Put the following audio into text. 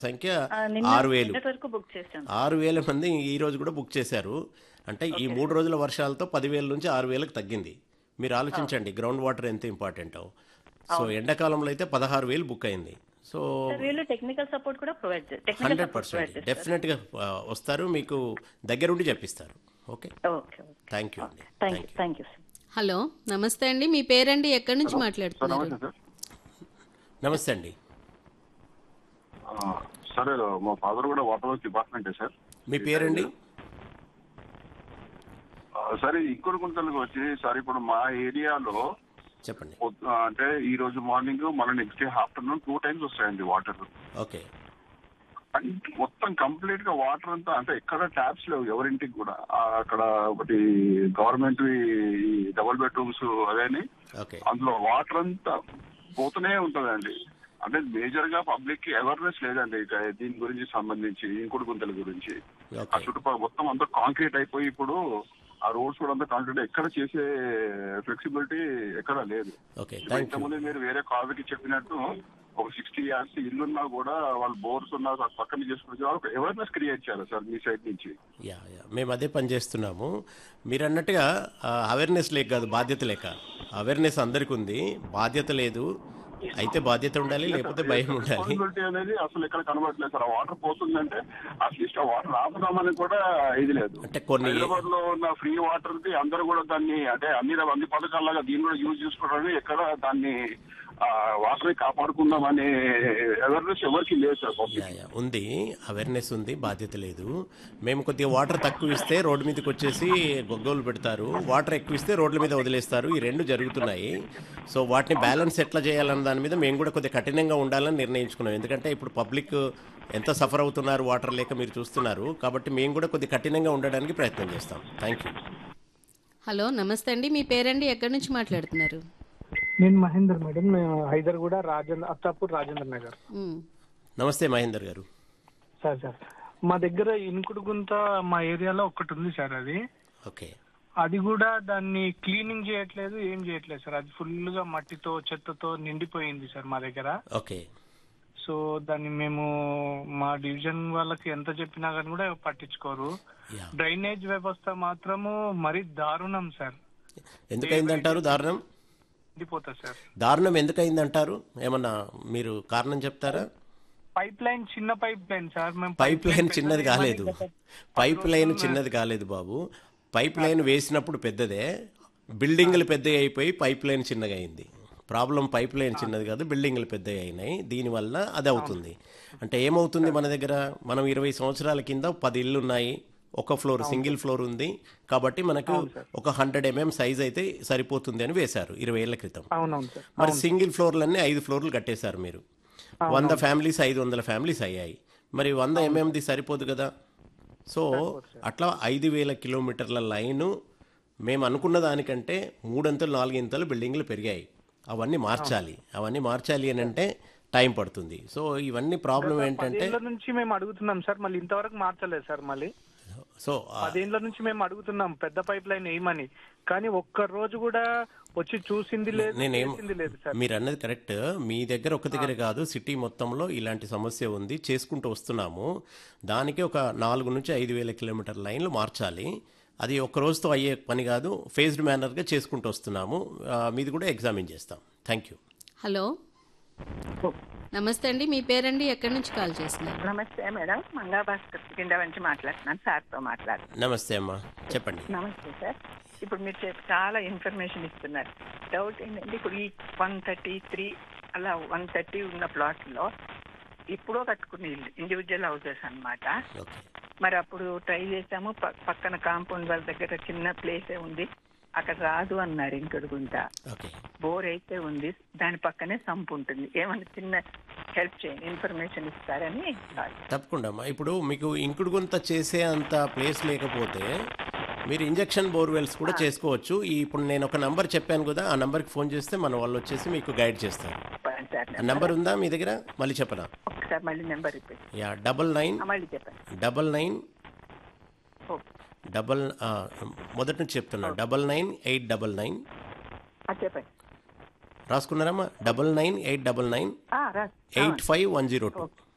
సంఖ్య ఆ, నిన్న ఆరు వేలు నిన్నటి వరకు బుక్ చేశాం ఆరు వేల మంది ఈ రోజు కూడా బుక్ చేశారు అంటే ఈ మూడు రోజుల వర్షాలతో పదివేల నుంచి ఆరు వేలకు తగ్గింది మీరు ఆలోచించండి గ్రౌండ్ వాటర్ ఎంత ఇంపార్టెంట్ సో ఎండాకాలంలో అయితే పదహారు వేలు బుక్ అయింది సో సార్ వీళ్ళు టెక్నికల్ సపోర్ట్ కూడా provide technical hundred support percent provide చేస్తారు డెఫినెట్గా వస్తారు మీకు దగ్గరుండి చెప్పిస్తారు okay okay okay thank you అండి thank you thank you sir hello నమస్తే అండి మీ పేరండి ఎక్కడి నుంచి మాట్లాడుతున్నారు నమస్తే సార్ నమస్తే అండి ఆ, సరే మా ఫాదర్ కూడా వాటర్ వర్క్స్ డిపార్ట్మెంటే సార్ మీ పేరండి ఆ, సరే ఇంకొక గుంతలకు వచ్చి సార్ ఇప్పుడు మా ఏరియాలో చెప్పండి పొద్దు- ఆ, అంటే ఈ రోజు మార్నింగ్ మన next day afternoon two times వస్తాయండి వాటర్ ఓకే అంటే మొత్తం కంప్లీట్ గా వాటర్ అంతా అంటే ఎక్కడ ట్యాప్స్ లేవు ఎవరింటికి కూడా ఆ, అక్కడ ఒకటి గవర్నమెంట్ డబుల్ బెడ్రూమ్స్ అదేని ఓకే అందులో వాటర్ అంతా పోతూనే ఉంటదండి అంటే మేజర్ గా పబ్లిక్ కి అవేర్నెస్ లేదండి ఇక దీని గురించి సంబంధించి ఇంకుడు గుంతల గురించి ఆ ఓకే చుట్టుపక్కల మొత్తం అంతా కాంక్రీట్ అయిపోయి ఇప్పుడు ఆ రోడ్స్ కూడా అంతా కాంక్రీట్ ఎక్కడ చేసే ఫ్లెక్సిబిలిటీ ఎక్కడ లేదు ఓకే ఇప్పుడు థ్యాంక్ యూ ఇంతకుముందు మీరు వేరే కాలకి చెప్పినట్టు ఒక సిక్స్టీ ఇయర్స్ ఇల్లున్నా కూడా వాళ్ళు బోర్స్ ఉన్నా ఆ పక్కన చేసుకుని ఒక అవేర్నెస్ క్రియేట్ చేయాలి సార్ మీ సైడ్ నుంచి యా యా మేము అదే పని చేస్తున్నాము మీరు అన్నట్టుగా అవేర్నెస్ లేక కాదు బాధ్యత లేక అవేర్నెస్ అందరికి ఉంది బాధ్యత లేదు అయితే బాధ్యత ఉండాలి లేకపోతే భయం ఉండాలి రెస్పాన్సిబిలిటీ అనేది అసలు ఎక్కడ కనబడట్లేదు సార్ ఆ వాటర్ పోతుందంటే అట్లీస్ట్ ఆ వాటర్ ఆపుదామని కూడా ఇది లేదు అంటే కొన్ని హైదరాబాద్ లో ఉన్న ఫ్రీ వాటర్ కి అందరూ కూడా దాన్ని అంటే అన్ని అన్ని పథకాలాగా దీన్ని కూడా యూజ్ చేసుకోవడానికి ఎక్కడ దాన్ని వాటర్ కాపాడుకుందాం అనే అవేర్నెస్ ఎవరికి లేదు సార్ యా పబ్లిక్ యా ఉంది అవేర్నెస్ ఉంది బాధ్యత లేదు మేము కొద్దిగా వాటర్ తక్కువ ఇస్తే రోడ్డు మీదకి వచ్చేసి గొగ్గోలు పెడతారు వాటర్ ఎక్కువ ఇస్తే రోడ్ల మీద వదిలేస్తారు ఈ రెండు జరుగుతున్నాయి సో వాటిని బ్యాలెన్స్ ఎట్లా చేయాలన్న దాని మీద మేము కూడా కొద్దిగా కఠినంగా ఉండాలని నిర్ణయించుకున్నాం ఎందుకంటే ఇప్పుడు పబ్లిక్ ఎంత సఫర్ అవుతున్నారు వాటర్ లేక మీరు చూస్తున్నారు కాబట్టి మేము కూడా కొద్దిగా కఠినంగా ఉండడానికి ప్రయత్నం చేస్తాం థ్యాంక్ యూ హలో నమస్తే అండి మీ పేరండి ఎక్కడి నుంచి మాట్లాడుతున్నారు నేను మహేందర్ మేడం నేను హైదర్గూడ రాజేంద్ర అత్తాపూర్ రాజేంద్ర నగర్ ఉమ్, నమస్తే మహేందర్ గారు సార్ సార్ మా దగ్గర ఇనుకుడు గుంత మా ఏరియాలో ఒకటి ఉంది సార్ అది ఓకే అది కూడా దాన్ని క్లీనింగ్ చేయట్లేదు ఏం చేయట్లేదు సార్ అది ఫుల్ గా మట్టితో చెత్తతో నిండిపోయింది సార్ మా దగ్గర ఓకే సో దాన్ని మేము మా డివిజన్ వాళ్ళకి ఎంత చెప్పినా కానీ కూడా పట్టించుకోరు యా డ్రైనేజ్ వ్యవస్థ మాత్రము మరీ దారుణం సార్ ఎందుకైందంటారు దారుణం నిండిపోతుంది సార్ దారుణం ఎందుకైందంటారు ఏమన్నా మీరు కారణం చెప్తారా పైప్ లైన్ చిన్న పైప్ లైన్ సార్ మేము పైప్ లైన్ చిన్నది పెద్దది కాలేదు ఏమని పైప్ లైన్ చిన్నది కాలేదు బాబు పైప్ లైన్ వేసినప్పుడు పెద్దదే బిల్డింగ్లు పెద్దవి అయిపోయి పైప్ లైన్ చిన్నగా అయింది ప్రాబ్లం పైప్ లైన్ చిన్నది కాదు బిల్డింగ్లు పెద్దవి అయినాయి దీనివల్ల అది అవుతుంది అంటే ఏమవుతుంది మన దగ్గర మనం ఇరవై సంవత్సరాల కింద పది ఇల్లు ఉన్నాయి ఒక ఫ్లోర్ సింగిల్ ఫ్లోర్ ఉంది కాబట్టి మనకు ఒక హండ్రెడ్ ఎంఎం సైజ్ అయితే సరిపోతుంది అని వేశారు ఇరవై ఏళ్ల క్రితం అవునవును సార్ మరి సింగిల్ ఫ్లోర్లన్నీ ఐదు ఫ్లోర్లు కట్టేశారు మీరు వంద ఫ్యామిలీస్ ఐదు వందల ఫ్యామిలీస్ అయ్యాయి మరి వంద ఎంఎంది సరిపోదు కదా సో అట్లా ఐదు వేల కిలోమీటర్ల లైను మేము అనుకున్న దానికంటే మూడంతలు నాలుగింతలు బిల్డింగ్లు పెరిగాయి అవన్నీ మార్చాలి అవన్నీ మార్చాలి అని అంటే టైం పడుతుంది సో ఇవన్నీ ప్రాబ్లం ఏంటంటే పదేళ్ల నుంచి మేము అడుగుతున్నాం సార్ మళ్ళీ ఇంతవరకు మార్చలేదు సార్ మళ్ళీ సో ఆ, పదేళ్ల నుంచి మేము అడుగుతున్నాం పెద్ద పైప్ లైన్ వేయమని కానీ ఒక్క రోజు కూడా వచ్చి చూసింది లేదు నేనేం చేసింది లేదు సార్ మీరు అన్నది కరెక్ట్ మీ దగ్గర ఒక దగ్గర కాదు సిటీ మొత్తంలో ఇలాంటి సమస్య ఉంది చేసుకుంటూ వస్తున్నాము దానికి ఒక నాలుగు నుంచి ఐదు వేల కిలోమీటర్ లైన్లు మార్చాలి అది ఒక్క రోజుతో అయ్యే పని కాదు ఫేజ్డ్ మేనర్గా చేసుకుంటూ వస్తున్నాము ఆ, మీది కూడా ఎగ్జామిన్ చేస్తాం థ్యాంక్ యూ హలో నమస్తే అండి మీ పేరండి ఎక్కడి నుంచి కాల్ చేస్తున్నారు నమస్తే మేడం మంగా భాస్కర్ కింద నుంచి మాట్లాడుతున్నాను సార్తో మాట్లాడు నమస్తే అమ్మా చెప్పండి నమస్తే సార్ ఇప్పుడు మీరు చెప్పి చాలా ఇన్ఫర్మేషన్ ఇస్తున్నారు డౌట్ ఏంటంటే ఇప్పుడు ఈ వన్ థర్టీ త్రీ అలా వన్ థర్టీ ఉన్న ప్లాట్లో ఇప్పుడో కట్టుకునే ఇల్లు ఇండివిజువల్ హౌసెస్ అన్నమాట ఓకే మరి అప్పుడు ట్రై చేసాము ప- పక్కన కాంపౌండ్ వాళ్ళ దగ్గర చిన్న ప్లేసే ఉంది అక్కడ రాదు అన్నారు ఇంకడుగుంట ఓకే బోర్ అయితే ఉంది దాని పక్కనే సంపు ఉంటుంది ఏమైనా చిన్న హెల్ప్ చేయండి ఇన్ఫర్మేషన్ ఇస్తారని కాల్ తప్పకుండా అమ్మా ఇప్పుడు మీకు ఇంకుడు గుంత చేసే అంత ప్లేస్ లేకపోతే మీరు ఇంజక్షన్ బోర్వెల్స్ కూడా చేసుకోవచ్చు ఈ ఇప్పుడు నేను ఒక నంబర్ చెప్పాను కదా ఆ నంబర్కి ఫోన్ చేస్తే మన వాళ్ళు వచ్చేసి మీకు గైడ్ చేస్తారు చెప్పండి సార్ ఆ నంబర్ ఉందా మీ దగ్గర మళ్ళీ చెప్పనా ఒకసారి మళ్ళీ number repeat yeah double nine మళ్ళీ చెప్పండి డబల్ నైన్ ఓకే డబల్ ఆ, మొదటి నుంచి చెప్తున్నా double nine eight double nine ఆ, చెప్పండి రాసుకున్నారమ్మా double nine eight double nine ఆ, రా eight five one zero two okay